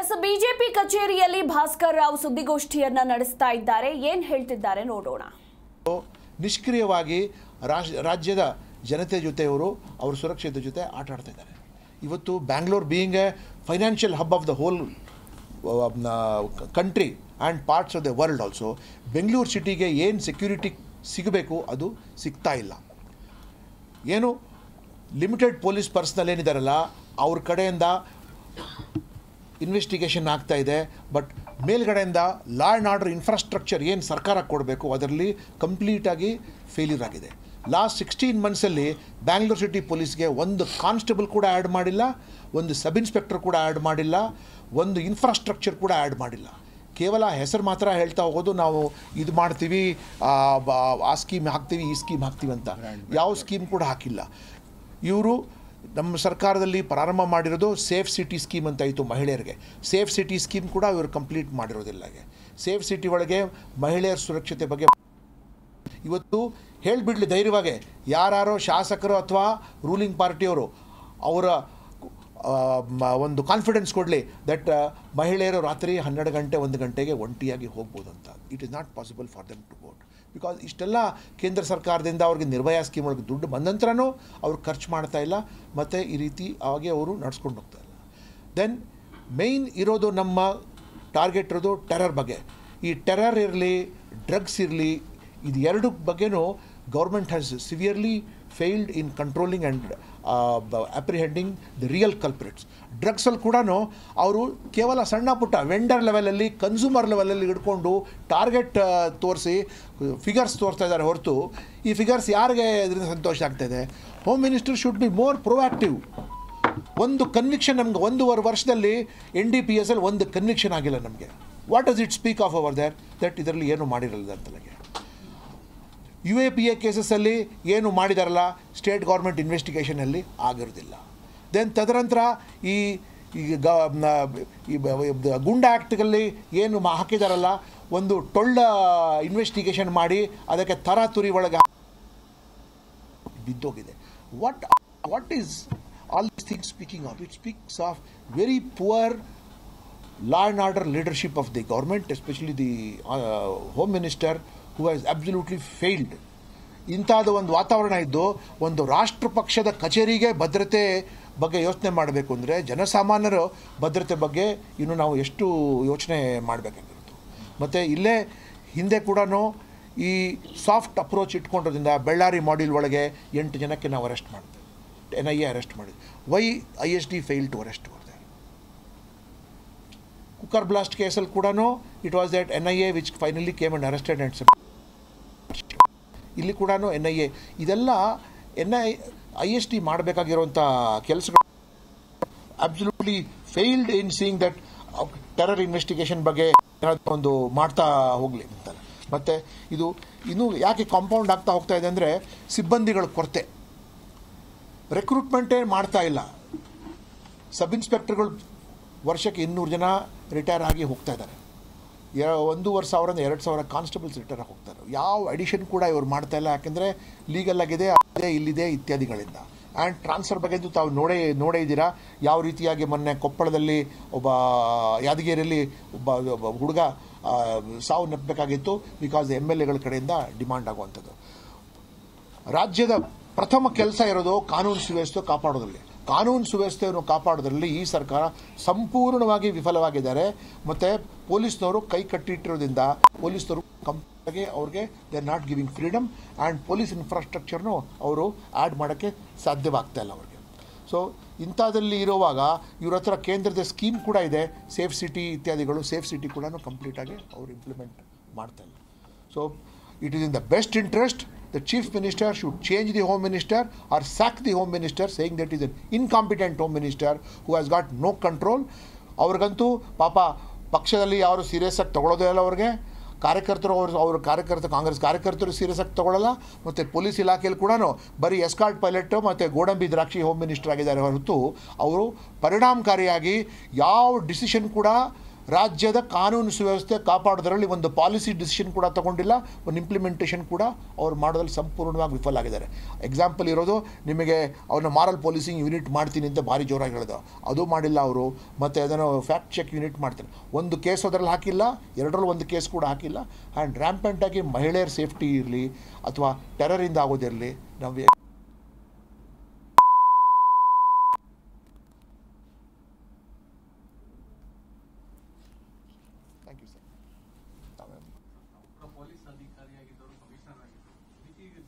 S BJP ಕಚೇರಿಯಲ್ಲಿ ಭಾಸ್ಕರ್ ರಾವ್ ಸುದ್ದಿಗೋಷ್ಠಿಯನ್ನ ನಡೆಸ್ತಾ ಇದ್ದಾರೆ ಏನ್ ಹೇಳ್ತಿದ್ದಾರೆ ನೋಡೋಣ ನಿಷ್ಕ್ರಿಯವಾಗಿ ರಾಜ್ ರಾಜ್ಯದ ಜನತೆ ಜೊತೆ ಅವರು ಅವ್ರ ಸುರಕ್ಷತೆ ಜೊತೆ ಆಟ ಆಡ್ತಾ ಇದ್ದಾರೆ ಇವತ್ತು Bangalore being a financial hub of the whole country and parts of the world also Bengaluru ಸಿಟಿಗೆ ಏನು ಸೆಕ್ಯೂರಿಟಿ ಸಿಗಬೇಕು ಅದು ಸಿಗ್ತಾ ಇಲ್ಲ ಏನು ಲಿಮಿಟೆಡ್ ಪೊಲೀಸ್ ಪರ್ಸ್ನಲ್ ಏನಿದಾರಲ್ಲ ಅವ್ರ ಕಡೆಯಿಂದ ಇನ್ವೆಸ್ಟಿಗೇಷನ್ ಆಗ್ತಾ ಇದೆ ಬಟ್ ಮೇಲ್ಗಡೆಯಿಂದ ಲಾ ಆ್ಯಂಡ್ ಆರ್ಡರ್ ಇನ್ಫ್ರಾಸ್ಟ್ರಕ್ಚರ್ ಏನು ಸರ್ಕಾರ ಕೊಡಬೇಕು ಅದರಲ್ಲಿ ಕಂಪ್ಲೀಟಾಗಿ ಫೇಲ್ಯೂರ್ ಆಗಿದೆ ಲಾಸ್ಟ್ ಸಿಕ್ಸ್ಟೀನ್ ಮಂತ್ಸಲ್ಲಿ ಬ್ಯಾಂಗ್ಳೂರ್ ಸಿಟಿ ಪೊಲೀಸ್ಗೆ ಒಂದು ಕಾನ್ಸ್ಟೇಬಲ್ ಕೂಡ ಆ್ಯಡ್ ಮಾಡಿಲ್ಲ ಒಂದು ಸಬ್ ಇನ್ಸ್ಪೆಕ್ಟರ್ ಕೂಡ ಆ್ಯಡ್ ಮಾಡಿಲ್ಲ ಒಂದು ಇನ್ಫ್ರಾಸ್ಟ್ರಕ್ಚರ್ ಕೂಡ ಆ್ಯಡ್ ಮಾಡಿಲ್ಲ ಕೇವಲ ಹೆಸರು ಮಾತ್ರ ಹೇಳ್ತಾ ಹೋಗೋದು ನಾವು ಇದು ಮಾಡ್ತೀವಿ ಆ, ಬ- ಆ ಸ್ಕೀಮ್ ಹಾಕ್ತೀವಿ ಈ ಸ್ಕೀಮ್ ಹಾಕ್ತೀವಿ ಅಂತ ಯಾವ ಸ್ಕೀಮ್ ಕೂಡ ಹಾಕಿಲ್ಲ ಇವರು ನಮ್ಮ ಸರ್ಕಾರದಲ್ಲಿ ಪ್ರಾರಂಭ ಮಾಡಿರೋದು ಸೇಫ್ ಸಿಟಿ ಸ್ಕೀಮ್ ಅಂತ ಇತ್ತು ಮಹಿಳೆಯರಿಗೆ ಸೇಫ್ ಸಿಟಿ ಸ್ಕೀಮ್ ಕೂಡ ಇವರು ಕಂಪ್ಲೀಟ್ ಮಾಡಿರೋದಿಲ್ಲ ಹಾಗೆ ಸೇಫ್ ಸಿಟಿ ಒಳಗೆ ಮಹಿಳೆಯರ ಸುರಕ್ಷತೆ ಬಗ್ಗೆ ಇವತ್ತು ಹೇಳಿಬಿಡ್ಲಿ ಧೈರ್ಯವಾಗಿ ಯಾರ್ಯಾರೋ ಶಾಸಕರು ಅಥವಾ ರೂಲಿಂಗ್ ಪಾರ್ಟಿಯವರು ಅವರ ಆ, ಮ- ಒಂದು ಕಾನ್ಫಿಡೆನ್ಸ್ ಕೊಡಲಿ ದಟ್ ಮಹಿಳೆಯರು ರಾತ್ರಿ ಹನ್ನೆರಡು ಗಂಟೆ ಒಂದು ಗಂಟೆಗೆ ಒಂಟಿಯಾಗಿ ಹೋಗ್ಬೋದು ಅಂತ it is not possible for them to vote because ಇಷ್ಟೆಲ್ಲ ಕೇಂದ್ರ ಸರ್ಕಾರದಿಂದ ಅವ್ರಿಗೆ ನಿರ್ಭಯ ಸ್ಕೀಮ್ ಒಳಗೆ ದುಡ್ಡು ಬಂದ ನಂತರನೂ ಅವ್ರು ಖರ್ಚು ಮಾಡ್ತಾ ಇಲ್ಲ ಮತ್ತು ಈ ರೀತಿ ಹಾಗೆ ಅವರು ನಡ್ಸ್ಕೊಂಡು ಹೋಗ್ತಾ ಇಲ್ಲ ದೆನ್ ಮೇಯ್ನ್ ಇರೋದು ನಮ್ಮ ಟಾರ್ಗೆಟ್ ಇರೋದು ಟೆರರ್ ಬಗ್ಗೆ ಈ ಟೆರರ್ ಇರಲಿ ಡ್ರಗ್ಸ್ ಇರಲಿ ಇದು ಎರಡು ಬಗ್ಗೆನೂ government has severely failed in controlling and apprehending the real culprits ಡ್ರಗ್ಸಲ್ಲಿ ಕೂಡ ಅವರು ಕೇವಲ ಸಣ್ಣ ಪುಟ್ಟ ವೆಂಡರ್ ಲೆವೆಲಲ್ಲಿ ಕನ್ಸ್ಯೂಮರ್ ಲೆವೆಲಲ್ಲಿ ಹಿಡ್ಕೊಂಡು ಟಾರ್ಗೆಟ್ ತೋರಿಸಿ ಫಿಗರ್ಸ್ ತೋರಿಸ್ತಾ ಇದ್ದಾರೆ ಹೊರತು ಈ ಫಿಗರ್ಸ್ ಯಾರಿಗೆ ಇದರಿಂದ ಸಂತೋಷ ಆಗ್ತಾಯಿದೆ home minister should be more proactive ಒಂದು ಕನ್ವಿಕ್ಷನ್ ನಮ್ಗೆ ಒಂದೂವರೆ ವರ್ಷದಲ್ಲಿ ಎನ್ ಡಿ ಪಿ ಎಸ್ ಅಲ್ಲಿ ಒಂದು ಕನ್ವಿಕ್ಷನ್ ಆಗಿಲ್ಲ ನಮಗೆ what does it speak of our there that ಇದರಲ್ಲಿ ಏನು ಮಾಡಿರಲಿಲ್ಲ ಅಂತ ನನಗೆ ಯು ಎ ಪಿ ಎ ಕೇಸಸ್ಸಲ್ಲಿ ಏನು ಮಾಡಿದಾರಲ್ಲ ಸ್ಟೇಟ್ ಗೌರ್ಮೆಂಟ್ ಇನ್ವೆಸ್ಟಿಗೇಷನಲ್ಲಿ ಆಗಿರೋದಿಲ್ಲ ದೆನ್ ತದನಂತರ ಈ ಈ ಗ ನ- ಈ ಬ- ಬ- ಗುಂಡ ಆ್ಯಕ್ಟ್ಗಳಲ್ಲಿ ಏನು ಮಾ ಹಾಕಿದಾರಲ್ಲ ಒಂದು ಟೊಳ್ಳ ಇನ್ವೆಸ್ಟಿಗೇಷನ್ ಮಾಡಿ ಅದಕ್ಕೆ ತರಾತುರಿ ಒಳಗೆ ಬಿದ್ದೋಗಿದೆ what what is all this things speaking of it speaks of very poor law and order leadership of the government, especially the uh, Home Minister, who has absolutely failed. ಇಂಥದ್ದು ಒಂದು ವಾತಾವರಣ ಇದ್ದು ಒಂದು ರಾಷ್ಟ್ರ ಪಕ್ಷದ ಕಚೇರಿಗೆ ಭದ್ರತೆ ಬಗ್ಗೆ ಯೋಚನೆ ಮಾಡಬೇಕು ಅಂದರೆ ಜನಸಾಮಾನ್ಯರ ಭದ್ರತೆ ಬಗ್ಗೆ ಇನ್ನು ನಾವು ಎಷ್ಟು ಯೋಚನೆ ಮಾಡಬೇಕಾಗಿರುತ್ತೆ ಮತ್ತು ಇಲ್ಲೇ ಹಿಂದೆ ಕೂಡ ಈ ಸಾಫ್ಟ್ ಅಪ್ರೋಚ್ ಇಟ್ಕೊಂಡಿರೋದ್ರಿಂದ ಬಳ್ಳಾರಿ ಮಾಡ್ಯೂಲ್ ಒಳಗೆ ಎಂಟು ಜನಕ್ಕೆ ನಾವು ಅರೆಸ್ಟ್ ಮಾಡಿದ್ವಿ ಎನ್ ಐ ಎ ಅರೆಸ್ಟ್ ಮಾಡಿದ್ವಿ why I S D fail to arrest ಮಾಡಿದೆ ಕುಕ್ಕರ್ ಬ್ಲಾಸ್ಟ್ ಕೇಸಲ್ಲಿ ಕೂಡ it was that N I A which finally came and arrested and ಇಲ್ಲಿ ಕೂಡ ಎನ್ ಐ ಎ ಇದೆಲ್ಲ N I I S T ಮಾಡಬೇಕಾಗಿರುವಂಥ ಕೆಲಸಗಳು absolutely failed in seeing that terror investigation ಬಗ್ಗೆ ಏನಾದ್ರು ಒಂದು ಮಾಡ್ತಾ ಹೋಗಲಿ ಅಂತಾರೆ ಮತ್ತು ಇದು ಇನ್ನೂ ಯಾಕೆ ಕಾಂಪೌಂಡ್ ಆಗ್ತಾ ಹೋಗ್ತಾ ಇದೆ ಅಂದರೆ ಸಿಬ್ಬಂದಿಗಳ ಕೊರತೆ ರೆಕ್ರೂಟ್ಮೆಂಟೇ ಮಾಡ್ತಾ ಇಲ್ಲ ಸಬ್ ಇನ್ಸ್ಪೆಕ್ಟರ್ಗಳು ವರ್ಷಕ್ಕೆ ಇನ್ನೂರು ಜನ ರಿಟೈರ್ ಆಗಿ ಹೋಗ್ತಾ ಇದ್ದಾರೆ ಎ- ಒಂದೂವರೆ ಸಾವಿರದಿಂದ ಎರಡು ಸಾವಿರ ಕಾನ್ಸ್ಟೇಬಲ್ಸ್ ರಿಟೈರ್ ಆಗಿ ಹೋಗ್ತಾರೆ ಯಾವ ಅಡಿಷನ್ ಕೂಡ ಇವರು ಮಾಡ್ತಾ ಇಲ್ಲ ಯಾಕೆಂದರೆ ಲೀಗಲ್ ಆಗಿದೆ ಅದೇ ಇಲ್ಲಿದೆ ಇತ್ಯಾದಿಗಳಿಂದ ಆ್ಯಂಡ್ ಟ್ರಾನ್ಸ್ಫರ್ ಬಗ್ಗೆ ಅಂತೂ ತಾವು ನೋಡೇ ನೋಡೇ ಇದ್ದೀರಾ ಯಾವ ರೀತಿಯಾಗಿ ಮೊನ್ನೆ ಕೊಪ್ಪಳದಲ್ಲಿ ಒಬ್ಬ ಯಾದಗಿರಿಯಲ್ಲಿ ಒಬ್ಬ ಒಬ್ಬ ಹುಡುಗ ಆ, ಸಾವು ನಪ್ಪಬೇಕಾಗಿತ್ತು ಬಿಕಾಸ್ ಎಮ್ ಎಲ್ ಎಗಳ ಕಡೆಯಿಂದ ಡಿಮಾಂಡ್ ಆಗುವಂಥದ್ದು ರಾಜ್ಯದ ಪ್ರಥಮ ಕೆಲಸ ಇರೋದು ಕಾನೂನು ಸುವ್ಯವಸ್ಥೆ ಕಾಪಾಡೋದ್ರಲ್ಲಿ ಕಾನೂನು ಸುವ್ಯವಸ್ಥೆಯನ್ನು ಕಾಪಾಡೋದ್ರಲ್ಲಿ ಈ ಸರ್ಕಾರ ಸಂಪೂರ್ಣವಾಗಿ ವಿಫಲವಾಗಿದ್ದಾರೆ ಮತ್ತು ಪೊಲೀಸ್ನವರು ಕೈ ಕಟ್ಟಿಟ್ಟಿರೋದ್ರಿಂದ ಪೊಲೀಸ್ನವರು ಕಂಪ್ಲೀಟಾಗಿ ಅವ್ರಿಗೆ they are not giving freedom and police ಇನ್ಫ್ರಾಸ್ಟ್ರಕ್ಚರ್ನು ಅವರು ಆ್ಯಡ್ ಮಾಡೋಕ್ಕೆ ಸಾಧ್ಯವಾಗ್ತಾ ಇಲ್ಲ ಅವ್ರಿಗೆ ಸೊ ಇಂಥದ್ದಲ್ಲಿ ಇರುವಾಗ ಇವ್ರ ಹತ್ರ ಕೇಂದ್ರದ ಸ್ಕೀಮ್ ಕೂಡ ಇದೆ ಸೇಫ್ ಸಿಟಿ ಇತ್ಯಾದಿಗಳು ಸೇಫ್ ಸಿಟಿ ಕೂಡ ಕಂಪ್ಲೀಟಾಗಿ ಅವರು ಇಂಪ್ಲಿಮೆಂಟ್ ಮಾಡ್ತಾ ಇಲ್ಲ so it is in the best interest the chief minister should change the home minister or sack the home minister saying that is an incompetent home minister who has got no control ಅವ್ರಿಗಂತೂ ಪಾಪ ಪಕ್ಷದಲ್ಲಿ ಯಾರು serious ಆಗಿ ತಗೊಳ್ಳೋದೇ ಇಲ್ಲ ಅವ್ರಿಗೆ ಕಾರ್ಯಕರ್ತರು ಅವರು ಅವ್ರ ಕಾರ್ಯಕರ್ತ ಕಾಂಗ್ರೆಸ್ ಕಾರ್ಯಕರ್ತರು ಸೀರಿಯಸ್ ಆಗಿ ತಗೊಳ್ಳಲ್ಲ ಮತ್ತು ಪೊಲೀಸ್ ಇಲಾಖೆಯಲ್ಲಿ ಕೂಡ ಬರೀ ಎಸ್ಕಾರ್ಟ್ ಪೈಲಟ್ ಮತ್ತು ಗೋಡಂಬಿ ದ್ರಾಕ್ಷಿ ಹೋಮ್ ಮಿನಿಸ್ಟರ್ ಆಗಿದ್ದಾರೆ ಹೊರತು ಅವರು ಪರಿಣಾಮಕಾರಿಯಾಗಿ ಯಾವ ಡಿಸಿಷನ್ ಕೂಡ ರಾಜ್ಯದ ಕಾನೂನು ಸುವ್ಯವಸ್ಥೆ ಕಾಪಾಡೋದರಲ್ಲಿ ಒಂದು ಪಾಲಿಸಿ ಡಿಸಿಷನ್ ಕೂಡ ತಗೊಂಡಿಲ್ಲ ಒಂದು ಇಂಪ್ಲಿಮೆಂಟೇಷನ್ ಕೂಡ ಅವ್ರು ಮಾಡೋದ್ರಲ್ಲಿ ಸಂಪೂರ್ಣವಾಗಿ ವಿಫಲ ಆಗಿದ್ದಾರೆ ಎಕ್ಸಾಂಪಲ್ ಇರೋದು ನಿಮಗೆ ಅವ್ರನ್ನ ಮಾರಲ್ ಪೊಲೀಸಿಂಗ್ ಯೂನಿಟ್ ಮಾಡ್ತೀನಿ ಅಂತ ಭಾರಿ ಜೋರಾಗಿ ಹೇಳಿದ ಅದು ಮಾಡಿಲ್ಲ ಅವರು ಮತ್ತು ಅದನ್ನು ಫ್ಯಾಕ್ಟ್ ಚೆಕ್ ಯೂನಿಟ್ ಮಾಡ್ತಾರೆ ಒಂದು ಕೇಸ್ ಅದರಲ್ಲಿ ಹಾಕಿಲ್ಲ ಎರಡರಲ್ಲಿ ಒಂದು ಕೇಸ್ ಕೂಡ ಹಾಕಿಲ್ಲ ಆ್ಯಂಡ್ ರ್ಯಾಂಪೆಂಟಾಗಿ ಮಹಿಳೆಯರ ಸೇಫ್ಟಿ ಇರಲಿ ಅಥವಾ ಟೆರರಿಂದ ಆಗೋದಿರಲಿ ನಾವು ಥ್ಯಾಂಕ್ ಯು ಸರ್ ಪೊಲೀಸ್ ಅಧಿಕಾರಿಯಾಗಿದ್ದವರು ಕಮಿಷನರ್ ಆಗಿದ್ದರು ಇದಕ್ಕೆ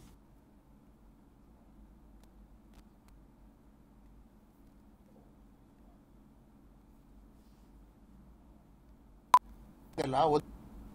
ಎಲ್ಲ ಒಂದು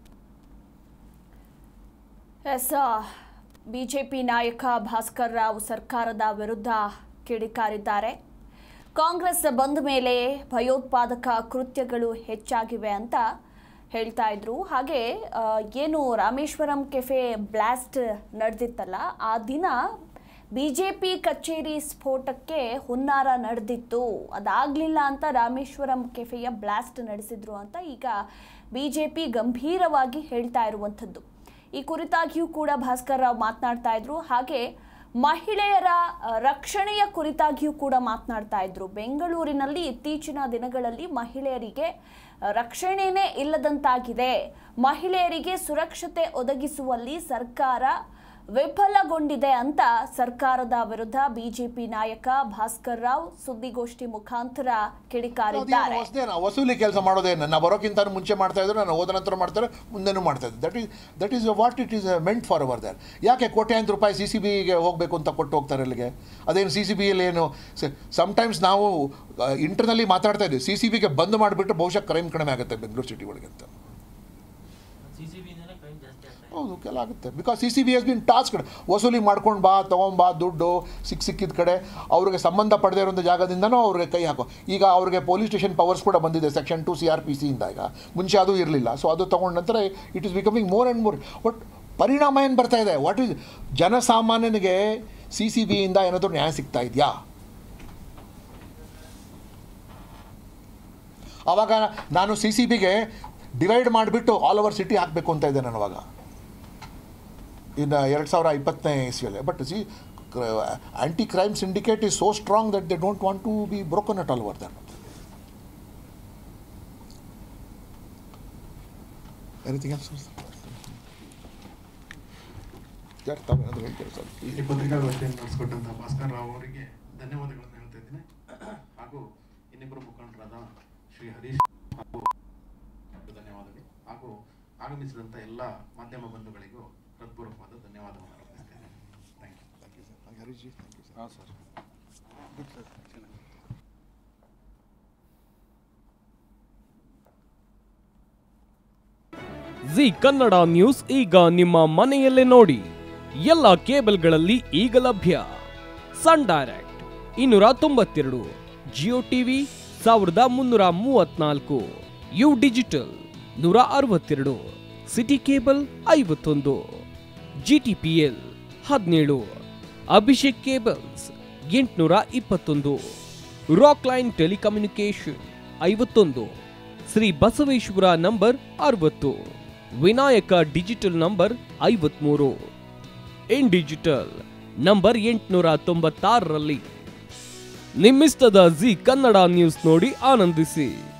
ಎಸ್ ಬಿಜೆಪಿ ನಾಯಕ ಭಾಸ್ಕರ್ ರಾವ್ ಸರ್ಕಾರದ ವಿರುದ್ಧ ಕಿಡಿಕಾರಿದ್ದಾರೆ ಕಾಂಗ್ರೆಸ್ ಬಂದ ಮೇಲೆ ಭಯೋತ್ಪಾದಕ ಕೃತ್ಯಗಳು ಹೆಚ್ಚಾಗಿವೆ ಅಂತ ಹೇಳ್ತಾ ಇದ್ರು ಹಾಗೆ ಆ, ಏನು ರಾಮೇಶ್ವರಂ ಕೆಫೆ ಬ್ಲಾಸ್ಟ್ ನಡೆದಿತ್ತಲ್ಲ ಆ ದಿನ ಬಿಜೆಪಿ ಕಚೇರಿ ಸ್ಫೋಟಕ್ಕೆ ಹುನ್ನಾರ ನಡೆದಿತ್ತು ಅದಾಗಲಿಲ್ಲ ಅಂತ ರಾಮೇಶ್ವರಂ ಕೆಫೆಯ ಬ್ಲಾಸ್ಟ್ ನಡೆಸಿದ್ರು ಅಂತ ಈಗ ಬಿಜೆಪಿ ಗಂಭೀರವಾಗಿ ಹೇಳ್ತಾ ಇರುವಂಥದ್ದು ಈ ಕುರಿತಾಗಿಯೂ ಕೂಡ ಭಾಸ್ಕರ್ ರಾವ್ ಮಾತನಾಡ್ತಾ ಇದ್ರು ಹಾಗೆ ಮಹಿಳೆಯರ ಅ, ರಕ್ಷಣೆಯ ಕುರಿತಾಗಿಯೂ ಕೂಡ ಮಾತನಾಡ್ತಾ ಇದ್ರು ಬೆಂಗಳೂರಿನಲ್ಲಿ ಇತ್ತೀಚಿನ ದಿನಗಳಲ್ಲಿ ಮಹಿಳೆಯರಿಗೆ ಅ, ರಕ್ಷಣೆನೇ ಇಲ್ಲದಂತಾಗಿದೆ ಮಹಿಳೆಯರಿಗೆ ಸುರಕ್ಷತೆ ಒದಗಿಸುವಲ್ಲಿ ಸರ್ಕಾರ ವಿಫಲಗೊಂಡಿದೆ ಅಂತ ಸರ್ಕಾರದ ವಿರುದ್ಧ ಬಿಜೆಪಿ ನಾಯಕ ಭಾಸ್ಕರ್ ರಾವ್ ಸುದ್ದಿಗೋಷ್ಠಿ ಮುಖಾಂತರ ಕಿಡಿಕಾರಿದ್ದಾರೆ ಅದೇನು ಹೊಸ್ದೇನು ವಸೂಲಿ ಕೆಲಸ ಮಾಡೋದೇನು ನಾನು ಬರೋಕ್ಕಿಂತ ಮುಂಚೆ ಮಾಡ್ತಾ ಇದ್ರು ನಾನು ಹೋದ ನಂತರ ಮಾಡ್ತಾರೆ ಮುಂದೆನೂ ಮಾಡ್ತಾ ಇದ್ದೆ that is that is what it is meant for our there ಯಾಕೆ ಕೋಟ್ಯಾಂತರ ರೂಪಾಯಿ ಸಿ ಸಿ ಬಿಗೆ ಹೋಗಬೇಕು ಅಂತ ಕೊಟ್ಟು ಹೋಗ್ತಾರೆ ಅಲ್ಲಿಗೆ ಅದೇನು ಸಿ ಸಿ ಬಿಯಲ್ಲಿ ಏನು ಸಮ್ಟೈಮ್ಸ್ ನಾವು ಇಂಟರ್ನಲ್ಲಿ ಮಾತಾಡ್ತಾ ಇದ್ದೀವಿ ಸಿ ಸಿ ಬಿಗೆ ಬಂದ್ ಮಾಡಿಬಿಟ್ಟು ಬಹುಶಃ ಕ್ರೈಮ್ ಕಡಿಮೆ ಆಗುತ್ತೆ ಬೆಂಗಳೂರು ಸಿಟಿ ಒಳಗೆ ಅಂತ ಸಿ ಸಿ ಬಿಯಿಂದಲೇ ಕ್ರೈಮ್ ಜಾಸ್ತಿ ಆಗ್ತಾ ಇದೆ ಹೌದು ಕೆಲ ಆಗುತ್ತೆ because C C B S been task ವಸೂಲಿ ಮಾಡ್ಕೊಂಡು ಬಾ ತೊಗೊಂಬಾ ದುಡ್ಡು ಸಿಕ್ ಸಿಕ್ಕಿದ ಕಡೆ ಅವ್ರಿಗೆ ಸಂಬಂಧ ಪಡೆದೇ ಇರೋ ಜಾಗದಿಂದನೂ ಅವ್ರಿಗೆ ಕೈ ಹಾಕೋ ಈಗ ಅವ್ರಿಗೆ ಪೊಲೀಸ್ ಸ್ಟೇಷನ್ ಪವರ್ಸ್ ಕೂಡ ಬಂದಿದೆ section two C R P ಸಿಯಿಂದ ಈಗ ಮುಂಚೆ ಅದು ಇರಲಿಲ್ಲ ಸೊ ಅದು ತೊಗೊಂಡ ನಂತರ it is becoming more and more but ಪರಿಣಾಮ ಏನು ಬರ್ತಾ ಇದೆ ವಾಟ್ ಈಸ್ ಜನಸಾಮಾನ್ಯನಿಗೆ ಸಿ ಸಿ ಬಿಯಿಂದ ಏನಾದರೂ ನ್ಯಾಯ ಸಿಗ್ತಾ ಇದೆಯಾ ಆವಾಗ ನಾನು ಸಿ ಸಿ ಬಿಗೆ ಡಿವೈಡ್ ಮಾಡಿಬಿಟ್ಟು ಆಲ್ ಓವರ್ ಸಿಟಿ ಹಾಕಬೇಕು ಅಂತ ಇದ್ದೆ ನಾನು ಅವಾಗ ಇನ್ನು ಎರಡು ಸಾವಿರ ಇಪ್ಪತ್ತನೇ ಇಸ್ವಿಯಲ್ಲಿ but C anti crime syndicate is so strong that they don't want to be broken at all over that anything else sir ತಾವೇನಾದರೂ ಹೇಳ್ತೀರಾ ಸರ್ ಈ ಪತ್ರಿಕಾಗೋಷ್ಠಿಯನ್ನು ನಡೆಸಿಕೊಟ್ಟಂತಹ ಭಾಸ್ಕರ್ ರಾವ್ ಅವರಿಗೆ ಧನ್ಯವಾದಗಳನ್ನು ಹೇಳ್ತಾ ಇದ್ದೀನಿ ಹಾಗೂ ಇನ್ನಿಬ್ಬರು ಮುಖಂಡರಾದ ಶ್ರೀ ಹರೀಶ್ ಹಾಗೂ ಧನ್ಯವಾದಗಳು ಹಾಗೂ ಆಗಮಿಸಿದಂಥ ಎಲ್ಲ ಮಾಧ್ಯಮ ಬಂಧುಗಳಿಗೂ ಹೃತ್ಪೂರ್ವಕವಾದ ಧನ್ಯವಾದವನ್ನು ಅರ್ಪಿಸ್ತೇನೆ thank you thank you sir Harish ji thank you sir ಹಾಂ sir good sir Zee Kannada news ಈಗ ನಿಮ್ಮ ಮನೆಯಲ್ಲೇ ನೋಡಿ ಎಲ್ಲ ಕೇಬಲ್ಗಳಲ್ಲಿ ಈಗ ಲಭ್ಯ ಸನ್ ಡೈರೆಕ್ಟ್ ಇನ್ನೂರ ತೊಂಬತ್ತೆರಡು ಜಿಯೋ ಟಿವಿ ಸಾವಿರದ ಮುನ್ನೂರ ಮೂವತ್ನಾಲ್ಕು ಯು ಡಿಜಿಟಲ್ ನೂರ ಅರವತ್ತೆರಡು ಸಿಟಿ ಕೇಬಲ್ ಐವತ್ತೊಂದು ಜಿಟಿಪಿಎಲ್ ಹದಿನೇಳು ಅಭಿಷೇಕ್ ಕೇಬಲ್ಸ್ ಎಂಟುನೂರ ಇಪ್ಪತ್ತೊಂದು ರಾಕ್ ಲೈನ್ ಟೆಲಿಕಮ್ಯುನಿಕೇಶನ್ ಐವತ್ತೊಂದು ಶ್ರೀ ಬಸವೇಶ್ವರ ನಂಬರ್ ಅರವತ್ತು ವಿನಾಯಕ ಡಿಜಿಟಲ್ ನಂಬರ್ ಐವತ್ಮೂರು ಇನ್ ಡಿಜಿಟಲ್ ನಂಬರ್ ಎಂಟುನೂರ ತೊಂಬತ್ತಾರರಲ್ಲಿ ನಿಮ್ಮಿಸ್ತದ ಜಿ ಕನ್ನಡ ನ್ಯೂಸ್ ನೋಡಿ ಆನಂದಿಸಿ